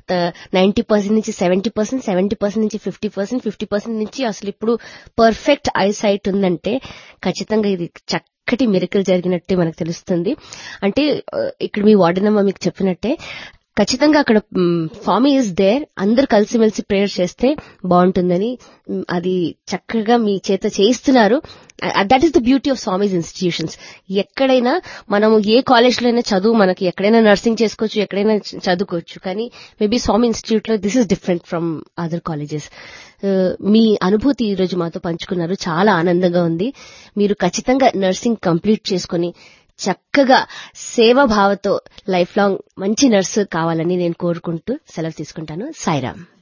ninety percent నుంచి seventy percent seventy percent నుంచి fifty percent fifty percent నుంచి అసలు ఇప్పుడు పర్ఫెక్ట్ ఐ సైట్ ఉందంటే ఖచ్చితంగా ఇది చక్కటి మిరకల్ జరిగినట్టే మనకు తెలుస్తుంది అంటే ఆ, ఇక్కడ మీ వార్డెనమ్మ మీకు చెప్పినట్టే ఖచ్చితంగా అక్కడ స్వామి ఇస్ దేర్ అందరు కలిసిమెలిసి ప్రేయర్ చేస్తే బాగుంటుందని మ్, అది చక్కగా మీ చేత చేయిస్తున్నారు that is the beauty of Swamy's institutions ఎక్కడైనా మనం ఏ కాలేజ్లో అయినా చదువు మనకి ఎక్కడైనా నర్సింగ్ చేసుకోవచ్చు ఎక్కడైనా చ- చదువుకోవచ్చు కానీ మేబీ స్వామి ఇన్స్టిట్యూట్ లో this is different from other colleges మీ అనుభూతి ఈ రోజు మాతో పంచుకున్నారు చాలా ఆనందంగా ఉంది మీరు ఖచ్చితంగా నర్సింగ్ కంప్లీట్ చేసుకొని చక్కగా సేవాభావతో లైఫ్ లాంగ్ మంచి నర్సు కావాలని నేను కోరుకుంటూ సెలవు తీసుకుంటాను సాయిరామ్